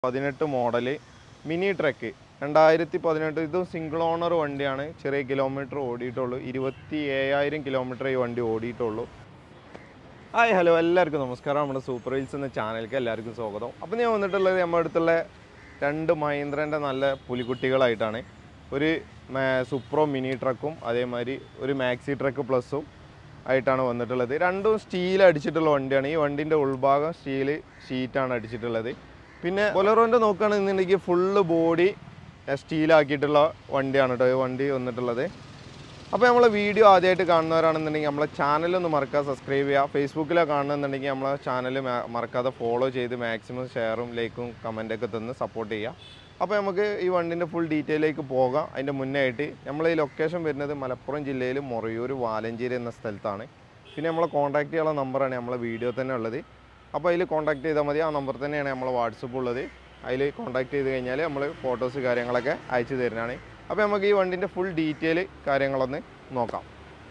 പതിനെട്ട് model mini truck രണ്ടായിരത്തി പതിനെട്ട് ഇതും സിംഗിൾ ഓണർ വണ്ടിയാണ് ചെറിയ കിലോമീറ്റർ ഓടിയിട്ടുള്ളൂ ഇരുപത്തി ഏഴായിരം കിലോമീറ്റർ ഈ വണ്ടി ഓടിയിട്ടുള്ളൂ ഹായ് ഹലോ എല്ലാവർക്കും നമസ്കാരം നമ്മുടെ സൂപ്പർ വീൽസ് എന്ന ചാനലിലേക്ക് എല്ലാവർക്കും സ്വാഗതം അപ്പോൾ ഞാൻ വന്നിട്ടുള്ളത് നമ്മുടെ അടുത്തുള്ള രണ്ട് മഹീന്ദ്രൻ്റെ നല്ല പുലിക്കുട്ടികളായിട്ടാണ് ഒരു മാ- സുപ്രോ മിനി ട്രക്കും അതേമാതിരി ഒരു മാക്സി ട്രക്ക് പ്ലസും ആയിട്ടാണ് വന്നിട്ടുള്ളത് രണ്ടും സ്റ്റീൽ അടിച്ചിട്ടുള്ള വണ്ടിയാണ് ഈ വണ്ടിൻ്റെ ഉൾഭാഗം സ്റ്റീൽ ഷീറ്റാണ് അടിച്ചിട്ടുള്ളത് പിന്നെ ബൊലറോൻ്റെ നോക്കുകയാണെന്നുണ്ടെങ്കിൽ ഫുള്ള് ബോഡി സ്റ്റീലാക്കിയിട്ടുള്ള വണ്ടിയാണ് കേട്ടോ ഈ വണ്ടി വന്നിട്ടുള്ളത് അപ്പോൾ നമ്മളെ വീഡിയോ ആദ്യമായിട്ട് കാണുന്നവരാണെന്നുണ്ടെങ്കിൽ നമ്മളെ ചാനലൊന്ന് മറക്കാതെ സബ്സ്ക്രൈബ് ചെയ്യുക ഫേസ്ബുക്കിലോ കാണുന്നുണ്ടെങ്കിൽ നമ്മളെ ചാനൽ മറക്കാതെ ഫോളോ ചെയ്ത് മാക്സിമം ഷെയറും ലൈക്കും കമൻറ്റൊക്കെ തന്ന് സപ്പോർട്ട് ചെയ്യുക അപ്പോൾ നമുക്ക് ഈ വണ്ടിൻ്റെ ഫുൾ ഡീറ്റെയിലേക്ക് പോകാം അതിൻ്റെ മുന്നേ ആയിട്ട് നമ്മൾ ഈ ലൊക്കേഷൻ വരുന്നത് മലപ്പുറം ജില്ലയിൽ മൊറയൂർ വാലഞ്ചേരി എന്ന സ്ഥലത്താണ് പിന്നെ നമ്മളെ കോൺടാക്ട് ചെയ്യാനുള്ള നമ്പറാണ് നമ്മളെ വീഡിയോ തന്നെ ഉള്ളത് അപ്പോൾ അതിൽ കോൺടാക്ട് ചെയ്താൽ മതി ആ നമ്പർ തന്നെയാണ് നമ്മളെ വാട്സപ്പ് ഉള്ളത് അതിൽ കോൺടാക്ട് ചെയ്ത് കഴിഞ്ഞാൽ നമ്മൾ ഫോട്ടോസ് കാര്യങ്ങളൊക്കെ അയച്ചു തരുന്നതാണ് അപ്പോൾ നമുക്ക് ഈ വണ്ടിൻ്റെ ഫുൾ ഡീറ്റെയിൽ കാര്യങ്ങളൊന്ന് നോക്കാം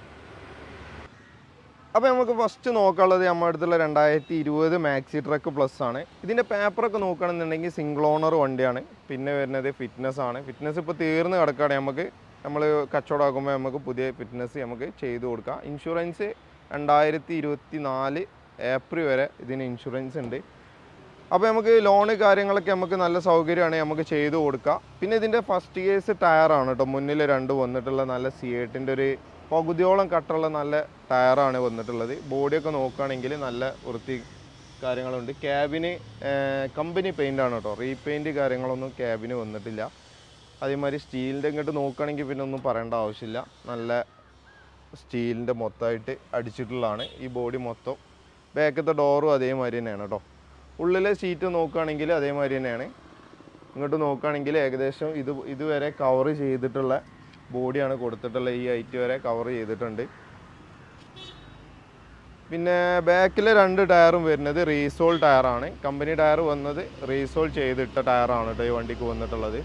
അപ്പോൾ നമുക്ക് ഫസ്റ്റ് നോക്കാനുള്ളത് നമ്മുടെ അടുത്തുള്ള രണ്ടായിരത്തി ഇരുപത് മാക്സി ട്രക്ക് പ്ലസ് ആണ് ഇതിൻ്റെ പേപ്പറൊക്കെ നോക്കുകയാണെന്നുണ്ടെങ്കിൽ സിംഗിൾ ഓണർ വണ്ടിയാണ് പിന്നെ വരുന്നത് ഫിറ്റ്നസ് ആണ് ഫിറ്റ്നസ് ഇപ്പോൾ തീർന്ന് കിടക്കുകയാണ് നമുക്ക് നമ്മൾ കച്ചവടമാക്കുമ്പോൾ നമുക്ക് പുതിയ ഫിറ്റ്നസ് നമുക്ക് ചെയ്തു കൊടുക്കാം ഇൻഷുറൻസ് രണ്ടായിരത്തി ഇരുപത്തി നാല് ഏപ്രിൽ വരെ ഇതിന് ഇൻഷുറൻസ് ഉണ്ട് അപ്പോൾ നമുക്ക് ലോണ് കാര്യങ്ങളൊക്കെ നമുക്ക് നല്ല സൗകര്യമാണ് നമുക്ക് ചെയ്തു കൊടുക്കാം പിന്നെ ഇതിൻ്റെ ഫസ്റ്റ് കേസ് ടയറാണ് കേട്ടോ മുന്നിൽ രണ്ട് വന്നിട്ടുള്ള നല്ല സി എട്ടിൻ്റെ ഒരു പകുതിയോളം കട്ടുള്ള നല്ല ടയറാണ് വന്നിട്ടുള്ളത് ബോഡിയൊക്കെ നോക്കുകയാണെങ്കിൽ നല്ല വൃത്തി കാര്യങ്ങളുണ്ട് ക്യാബിന് കമ്പനി പെയിൻ്റ് ആണ് കേട്ടോ റീപെയിൻറ്റ് കാര്യങ്ങളൊന്നും ക്യാബിന് വന്നിട്ടില്ല അതേമാതിരി സ്റ്റീലിൻ്റെ ഇങ്ങോട്ട് നോക്കുകയാണെങ്കിൽ പിന്നെ ഒന്നും പറയേണ്ട ആവശ്യമില്ല നല്ല സ്റ്റീലിൻ്റെ മൊത്തമായിട്ട് അടിച്ചിട്ടുള്ളതാണ് ഈ ബോഡി മൊത്തം ബാക്കത്തെ ഡോറും അതേമാതിരി തന്നെയാണ് കേട്ടോ ഉള്ളിലെ സീറ്റ് നോക്കുകയാണെങ്കിൽ അതേമാതിരി തന്നെയാണ് ഇങ്ങോട്ട് നോക്കുകയാണെങ്കിൽ ഏകദേശം ഇത് ഇതുവരെ കവർ ചെയ്തിട്ടുള്ള ബോഡിയാണ് കൊടുത്തിട്ടുള്ള ഈ ഹൈറ്റ് വരെ കവർ ചെയ്തിട്ടുണ്ട് പിന്നെ ബാക്കിലെ രണ്ട് ടയറും വരുന്നത് റീസോൾ ടയറാണ് കമ്പനി ടയർ വന്നത് റീസോൾ ചെയ്തിട്ട ടയറാണ് കേട്ടോ ഈ വണ്ടിക്ക് വന്നിട്ടുള്ളത്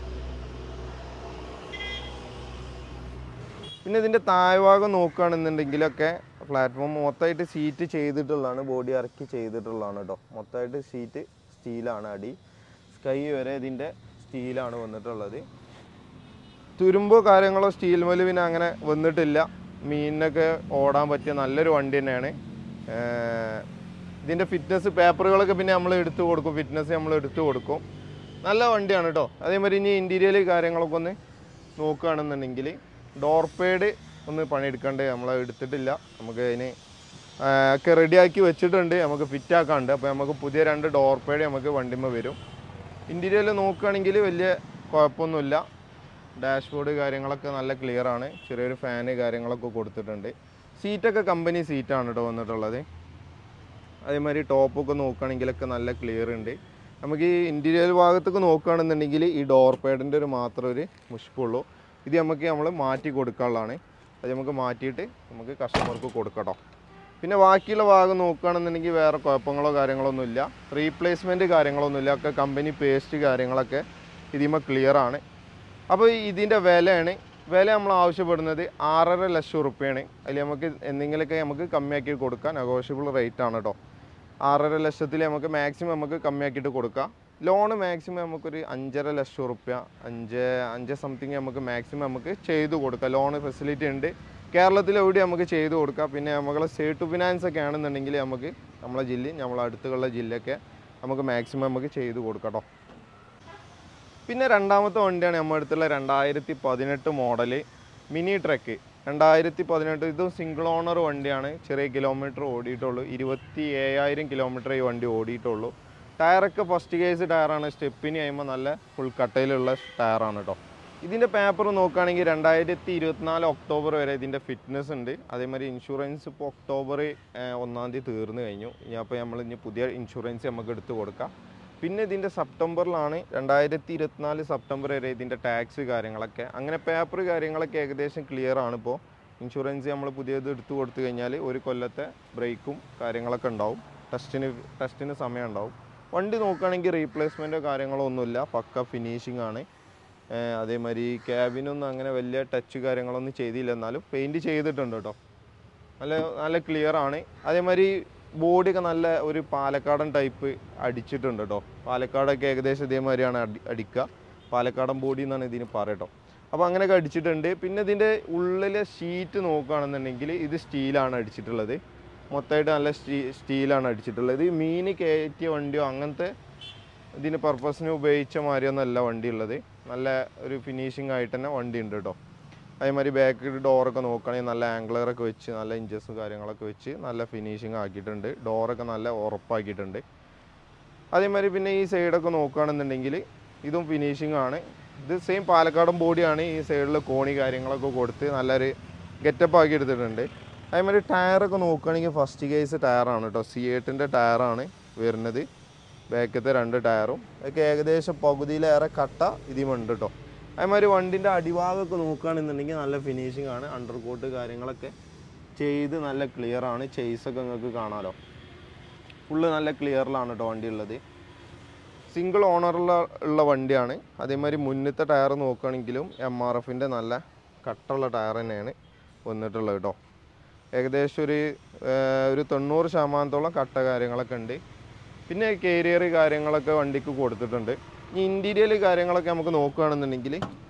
പിന്നെ ഇതിൻ്റെ താഴ്ഭാഗം നോക്കുകയാണെന്നുണ്ടെങ്കിലൊക്കെ പ്ലാറ്റ്ഫോം മൊത്തമായിട്ട് സീറ്റ് ചെയ്തിട്ടുള്ളതാണ് ബോഡി ഇറക്കി ചെയ്തിട്ടുള്ളതാണ് കേട്ടോ മൊത്തമായിട്ട് സീറ്റ് സ്റ്റീലാണ് അടി സ്കൈ വരെ ഇതിൻ്റെ സ്റ്റീലാണ് വന്നിട്ടുള്ളത് തുരുമ്പോ കാര്യങ്ങളോ സ്റ്റീൽ മേല് പിന്നെ അങ്ങനെ വന്നിട്ടില്ല മീനിനൊക്കെ ഓടാൻ പറ്റിയ നല്ലൊരു വണ്ടി തന്നെയാണ് ഏർ ഇതിൻ്റെ ഫിറ്റ്നസ് പേപ്പറുകളൊക്കെ പിന്നെ നമ്മൾ എടുത്തു കൊടുക്കും ഫിറ്റ്നസ് നമ്മൾ എടുത്തു കൊടുക്കും നല്ല വണ്ടിയാണ് കേട്ടോ അതേമാതിരി ഇനി ഇൻറ്റീരിയൽ കാര്യങ്ങളൊക്കെ ഒന്ന് നോക്കുകയാണെന്നുണ്ടെങ്കിൽ ഡോർ പേഡ് ഒന്ന് പണിയെടുക്കണ്ടേ നമ്മൾ എടുത്തിട്ടില്ല നമുക്ക് അതിന് ആ, ഒക്കെ റെഡിയാക്കി വെച്ചിട്ടുണ്ട് നമുക്ക് ഫിറ്റ് ആക്കാണ്ട് അപ്പോൾ നമുക്ക് പുതിയ രണ്ട് ഡോർ പേഡ് നമുക്ക് വണ്ടിമ്മ വരും ഇൻറ്റീരിയൽ നോക്കുകയാണെങ്കിൽ വലിയ കുഴപ്പമൊന്നുമില്ല ഡാഷ്ബോർഡ് കാര്യങ്ങളൊക്കെ നല്ല ക്ലിയർ ആണ് ചെറിയൊരു ഫാന് കാര്യങ്ങളൊക്കെ കൊടുത്തിട്ടുണ്ട് സീറ്റൊക്കെ കമ്പനി സീറ്റാണ് കേട്ടോ വന്നിട്ടുള്ളത് അതേമാതിരി ടോപ്പൊക്കെ നോക്കുകയാണെങ്കിലൊക്കെ നല്ല ക്ലിയർ ഉണ്ട് നമുക്ക് ഈ ഇൻറ്റീരിയർ ഭാഗത്തൊക്കെ നോക്കുകയാണെന്നുണ്ടെങ്കിൽ ഈ ഡോർ പേഡിൻ്റെ ഒരു മാത്രം ഒരു മുഷ്പുള്ളൂ ഇത് നമുക്ക് നമ്മൾ മാറ്റി കൊടുക്കാനുള്ളതാണ് അത് നമുക്ക് മാറ്റിയിട്ട് നമുക്ക് കസ്റ്റമർക്ക് കൊടുക്കട്ടോ പിന്നെ ബാക്കിയുള്ള ഭാഗം നോക്കുകയാണെന്നുണ്ടെങ്കിൽ വേറെ കുഴപ്പങ്ങളോ കാര്യങ്ങളൊന്നും ഇല്ല റീപ്ലേസ്മെൻറ്റ് കാര്യങ്ങളൊന്നും ഇല്ല ഒക്കെ കമ്പനി പേസ്റ്റ് കാര്യങ്ങളൊക്കെ ഇതിമ ക്ലിയർ ആണ് അപ്പോൾ ഇതിൻ്റെ വിലയാണ് വില നമ്മൾ ആവശ്യപ്പെടുന്നത് ആറര ലക്ഷം റുപ്യയാണ് അതിൽ നമുക്ക് എന്തെങ്കിലുമൊക്കെ നമുക്ക് കമ്മിയാക്കി കൊടുക്കാം നെഗോഷ്യബിൾ റേറ്റ് ആണ് കേട്ടോ ആറര ലക്ഷത്തിൽ നമുക്ക് മാക്സിമം നമുക്ക് കമ്മിയാക്കിയിട്ട് കൊടുക്കാം ലോണ് മാക്സിമം നമുക്കൊരു അഞ്ചര ലക്ഷം റുപ്യ അഞ്ച് അഞ്ച് സംതിങ് നമുക്ക് മാക്സിമം നമുക്ക് ചെയ്തു കൊടുക്കാം ലോണ് ഫെസിലിറ്റി ഉണ്ട് കേരളത്തിൽ എവിടെ നമുക്ക് ചെയ്തു കൊടുക്കാം പിന്നെ നമ്മളെ സ്റ്റേറ്റ് ടു ഫിനാൻസ് ഒക്കെ ആണെന്നുണ്ടെങ്കിൽ നമുക്ക് നമ്മളെ ജില്ല നമ്മളെ അടുത്തുള്ള ജില്ലയൊക്കെ നമുക്ക് മാക്സിമം നമുക്ക് ചെയ്തു കൊടുക്കാം കേട്ടോ പിന്നെ രണ്ടാമത്തെ വണ്ടിയാണ് നമ്മുടെ അടുത്തുള്ള രണ്ടായിരത്തി പതിനെട്ട് മോഡല് മിനി ട്രക്ക് രണ്ടായിരത്തി പതിനെട്ട് ഇതും സിംഗിൾ ഓണർ വണ്ടിയാണ് ചെറിയ കിലോമീറ്റർ ഓടിയിട്ടുള്ളൂ ഇരുപത്തി ഏഴായിരം കിലോമീറ്റർ ഈ വണ്ടി ഓടിയിട്ടുള്ളൂ ടയറൊക്കെ ഫസ്റ്റ് കേസ് ടയറാണ് സ്റ്റെപ്പിന് കഴിയുമ്പോൾ നല്ല ഫുൾ കട്ടയിലുള്ള ടയറാണ് കേട്ടോ ഇതിൻ്റെ പേപ്പർ നോക്കുകയാണെങ്കിൽ രണ്ടായിരത്തി ഇരുപത്തിനാല് ഒക്ടോബർ വരെ ഇതിൻ്റെ ഫിറ്റ്നസ് ഉണ്ട് അതേമാതിരി ഇൻഷുറൻസ് ഇപ്പോൾ ഒക്ടോബർ ഏഹ്, ഒന്നാം തീയതി തീർന്നു കഴിഞ്ഞു ഇനി അപ്പോൾ നമ്മൾ ഇനി പുതിയ ഇൻഷുറൻസ് നമുക്ക് എടുത്ത് കൊടുക്കാം പിന്നെ ഇതിൻ്റെ സെപ്റ്റംബറിലാണ് രണ്ടായിരത്തി ഇരുപത്തിനാല് സെപ്റ്റംബർ വരെ ഇതിൻ്റെ ടാക്സ് കാര്യങ്ങളൊക്കെ അങ്ങനെ പേപ്പർ കാര്യങ്ങളൊക്കെ ഏകദേശം ക്ലിയർ ആണ് ഇപ്പോൾ ഇൻഷുറൻസ് നമ്മൾ പുതിയത് എടുത്തു കൊടുത്തു കഴിഞ്ഞാൽ ഒരു കൊല്ലത്തെ ബ്രേക്കും കാര്യങ്ങളൊക്കെ ഉണ്ടാവും ടെസ്റ്റിന് ടെസ്റ്റിന് സമയം ഉണ്ടാവും വണ്ടി നോക്കുകയാണെങ്കിൽ റീപ്ലേസ്മെൻറ്റോ കാര്യങ്ങളോ ഒന്നുമില്ല പക്ക ഫിനിഷിംഗ് ആണ് ഏഹ് അതേമാതിരി ക്യാബിനൊന്നും അങ്ങനെ വലിയ ടച്ച് കാര്യങ്ങളൊന്നും ചെയ്തില്ല എന്നാലും പെയിൻറ്റ് ചെയ്തിട്ടുണ്ട് കേട്ടോ നല്ല നല്ല ക്ലിയർ ആണ് അതേമാതിരി ബോഡിയൊക്കെ നല്ല ഒരു പാലക്കാടൻ ടൈപ്പ് അടിച്ചിട്ടുണ്ട് കേട്ടോ പാലക്കാടൊക്കെ ഏകദേശം ഇതേമാതിരിയാണ് അടി അടിക്കുക പാലക്കാടൻ ബോഡി എന്നാണ് ഇതിന് പറയട്ടോ അപ്പോൾ അങ്ങനെയൊക്കെ അടിച്ചിട്ടുണ്ട് പിന്നെ ഇതിൻ്റെ ഉള്ളിലെ ഷീറ്റ് നോക്കുകയാണെന്നുണ്ടെങ്കിൽ ഇത് സ്റ്റീലാണ് അടിച്ചിട്ടുള്ളത് മൊത്തമായിട്ട് നല്ല സ്റ്റീ സ്റ്റീലാണ് അടിച്ചിട്ടുള്ളത് ഇത് മീൻ കയറ്റിയ വണ്ടിയോ അങ്ങനത്തെ ഇതിന് പർപ്പസിന് ഉപയോഗിച്ച മാതിരിയൊന്നുമല്ല വണ്ടി ഉള്ളത് നല്ല ഒരു ഫിനിഷിംഗ് ആയിട്ട് തന്നെ വണ്ടി ഉണ്ട് കേട്ടോ അതേമാതിരി ബാക്ക് ഡോറൊക്കെ നോക്കുകയാണെങ്കിൽ നല്ല ആംഗ്ലറൊക്കെ വെച്ച് നല്ല ഇഞ്ചസും കാര്യങ്ങളൊക്കെ വെച്ച് നല്ല ഫിനിഷിങ് ആക്കിയിട്ടുണ്ട് ഡോറൊക്കെ നല്ല ഉറപ്പാക്കിയിട്ടുണ്ട് അതേമാതിരി പിന്നെ ഈ സൈഡൊക്കെ നോക്കുകയാണെന്നുണ്ടെങ്കിൽ ഇതും ഫിനിഷിംഗ് ആണ് ഇത് സെയിം പാലക്കാടൻ ബോഡിയാണ് ഈ സൈഡിൽ കോണി കാര്യങ്ങളൊക്കെ കൊടുത്ത് നല്ലൊരു ഗെറ്റപ്പ് ആക്കി എടുത്തിട്ടുണ്ട് അതേമാതിരി ടയറൊക്കെ നോക്കുകയാണെങ്കിൽ ഫസ്റ്റ് കേസ് ടയറാണ് കേട്ടോ സി എട്ടിൻ്റെ ടയറാണ് വരുന്നത് ബാക്കത്തെ രണ്ട് ടയറും ഒക്കെ ഏകദേശം പകുതിയിലേറെ കട്ട ഇതിമുണ്ട് കേട്ടോ അതേമാതിരി വണ്ടിൻ്റെ അടിഭാഗമൊക്കെ നോക്കുകയാണെന്നുണ്ടെങ്കിൽ നല്ല ഫിനിഷിംഗ് ആണ് അണ്ടർ കോട്ട് കാര്യങ്ങളൊക്കെ ചെയ്ത് നല്ല ക്ലിയർ ആണ് ചേസൊക്കെ നിങ്ങൾക്ക് കാണാമല്ലോ ഫുള്ള് നല്ല ക്ലിയറിലാണ് കേട്ടോ വണ്ടി ഉള്ളത് സിംഗിൾ ഓണറുള്ള ഉള്ള വണ്ടിയാണ് അതേമാതിരി മുന്നത്തെ ടയർ നോക്കുകയാണെങ്കിലും എം ആർ എഫിൻ്റെ നല്ല കട്ടുള്ള ടയർ തന്നെയാണ് വന്നിട്ടുള്ളത് കേട്ടോ ഏകദേശം ഒരു ഏർ, ഒരു തൊണ്ണൂറ് ശതമാനത്തോളം കട്ട കാര്യങ്ങളൊക്കെ ഉണ്ട് പിന്നെ കേരിയർ കാര്യങ്ങളൊക്കെ വണ്ടിക്ക് കൊടുത്തിട്ടുണ്ട് ഈ ഇൻറ്റീരിയൽ കാര്യങ്ങളൊക്കെ നമുക്ക് നോക്കുകയാണെന്നുണ്ടെങ്കിൽ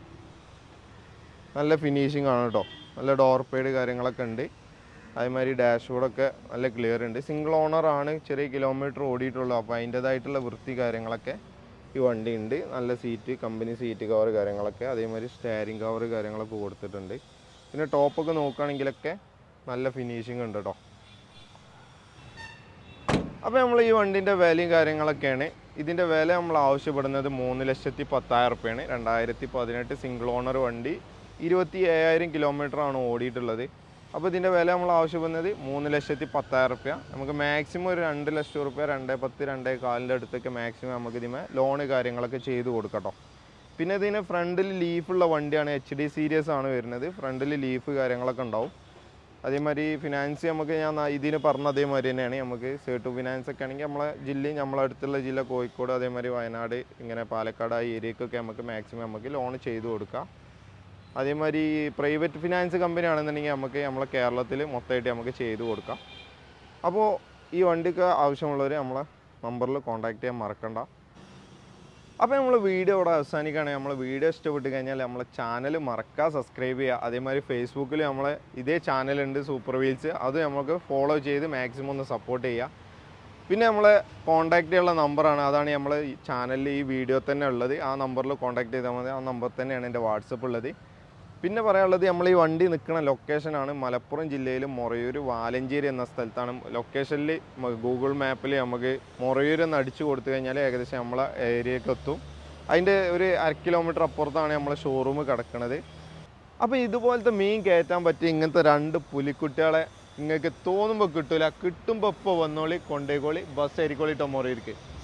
നല്ല ഫിനിഷിംഗ് ആണ് കേട്ടോ നല്ല ഡോർ പേഡ് കാര്യങ്ങളൊക്കെ ഉണ്ട് അതേമാതിരി ഡാഷ്ബോർഡൊക്കെ നല്ല ക്ലിയർ ഉണ്ട് സിംഗിൾ ഓണർ ആണ് ചെറിയ കിലോമീറ്റർ ഓടിയിട്ടുള്ളൂ അപ്പോൾ അതിൻ്റെതായിട്ടുള്ള വൃത്തി കാര്യങ്ങളൊക്കെ ഈ വണ്ടി ഉണ്ട് നല്ല സീറ്റ് കമ്പനി സീറ്റ് കവർ കാര്യങ്ങളൊക്കെ അതേമാതിരി സ്റ്റാരിങ് കവർ കാര്യങ്ങളൊക്കെ കൊടുത്തിട്ടുണ്ട് പിന്നെ ടോപ്പൊക്കെ നോക്കുകയാണെങ്കിലൊക്കെ നല്ല ഫിനിഷിംഗ് ഉണ്ട് കേട്ടോ അപ്പോൾ നമ്മൾ ഈ വണ്ടിൻ്റെ വിലയും കാര്യങ്ങളൊക്കെയാണ് ഇതിൻ്റെ വില നമ്മൾ ആവശ്യപ്പെടുന്നത് മൂന്ന് ലക്ഷത്തി പത്തായിരം റുപ്യാണ് രണ്ടായിരത്തി പതിനെട്ട് സിംഗിൾ ഓണർ വണ്ടി ഇരുപത്തി ഏഴായിരം കിലോമീറ്റർ ആണ് ഓടിയിട്ടുള്ളത് അപ്പോൾ ഇതിൻ്റെ വില നമ്മൾ ആവശ്യപ്പെടുന്നത് മൂന്ന് ലക്ഷത്തി പത്തായിരം റുപ്യ നമുക്ക് മാക്സിമം ഒരു രണ്ട് ലക്ഷം റുപ്യ രണ്ടേ പത്ത് രണ്ടേ കാലിൻ്റെ അടുത്തൊക്കെ മാക്സിമം നമുക്ക് ഇതിമേ ലോണ് കാര്യങ്ങളൊക്കെ ചെയ്ത് കൊടുക്കട്ടോ പിന്നെ ഇതിന് ഫ്രണ്ടിൽ ലീഫുള്ള വണ്ടിയാണ് എച്ച് ഡി സീരീസ് ആണ് വരുന്നത് ഫ്രണ്ടിൽ ലീഫ് കാര്യങ്ങളൊക്കെ ഉണ്ടാവും അതേമാതിരി ഫിനാൻസ് നമുക്ക് ഞാൻ നാ- ഇതിന് പറഞ്ഞ അതേമാതിരി തന്നെയാണ് നമുക്ക് സേട്ടു ഫിനാൻസ് ഒക്കെ ആണെങ്കിൽ നമ്മളെ ജില്ലയും നമ്മളെ അടുത്തുള്ള ജില്ല കോഴിക്കോട് അതേമാതിരി വയനാട് ഇങ്ങനെ പാലക്കാട് ആ ഏരിയക്കൊക്കെ നമുക്ക് മാക്സിമം നമുക്ക് ലോൺ ചെയ്ത് കൊടുക്കാം അതേമാതിരി പ്രൈവറ്റ് ഫിനാൻസ് കമ്പനി ആണെന്നുണ്ടെങ്കിൽ നമുക്ക് നമ്മളെ കേരളത്തിൽ മൊത്തമായിട്ട് നമുക്ക് ചെയ്ത് കൊടുക്കാം അപ്പോൾ ഈ വണ്ടിക്ക് ആവശ്യമുള്ളവർ നമ്മളെ നമ്പറിൽ കോൺടാക്ട് ചെയ്യാൻ മറക്കണ്ട അപ്പോൾ നമ്മൾ വീഡിയോ ഇവിടെ അവസാനിക്കുകയാണെങ്കിൽ നമ്മൾ വീഡിയോ ഇഷ്ടപ്പെട്ട് കഴിഞ്ഞാൽ നമ്മളെ ചാനൽ മറക്കാതെ സബ്സ്ക്രൈബ് ചെയ്യുക അതേമാതിരി ഫേസ്ബുക്കിൽ നമ്മളെ ഇതേ ചാനലുണ്ട് സൂപ്പർ വീൽസ് അത് നമുക്ക് ഫോളോ ചെയ്ത് മാക്സിമം ഒന്ന് സപ്പോർട്ട് ചെയ്യുക പിന്നെ നമ്മളെ കോൺടാക്ട് ചെയ്യാനുള്ള നമ്പറാണ് അതാണ് നമ്മൾ ഈ ചാനലിൽ ഈ വീഡിയോ തന്നെ ഉള്ളത് ആ നമ്പറിൽ കോൺടാക്ട് ചെയ്താൽ മതി ആ നമ്പർ തന്നെയാണ് എൻ്റെ വാട്സപ്പ് ഉള്ളത് പിന്നെ പറയാനുള്ളത് നമ്മൾ ഈ വണ്ടി നിൽക്കുന്ന ലൊക്കേഷനാണ് മലപ്പുറം ജില്ലയിൽ മൊറയൂർ വാലഞ്ചേരി എന്ന സ്ഥലത്താണ് ലൊക്കേഷനിൽ ഗൂഗിൾ മാപ്പിൽ നമുക്ക് മൊറയൂർ എന്ന് അടിച്ചു കൊടുത്തു കഴിഞ്ഞാൽ ഏകദേശം നമ്മളെ ഏരിയക്ക് എത്തും അതിൻ്റെ ഒരു അര കിലോമീറ്റർ അപ്പുറത്താണ് നമ്മളെ ഷോറൂം കിടക്കുന്നത് അപ്പോൾ ഇതുപോലത്തെ മീൻ കയറ്റാൻ പറ്റിയ ഇങ്ങനത്തെ രണ്ട് പുലിക്കുട്ടികളെ നിങ്ങൾക്ക് തോന്നുമ്പോൾ കിട്ടൂല കിട്ടുമ്പോൾ ഇപ്പോൾ വന്നോളി കൊണ്ടേക്കോളി ബസ് ആയിരിക്കോളി ടൊമോറയിലേക്ക്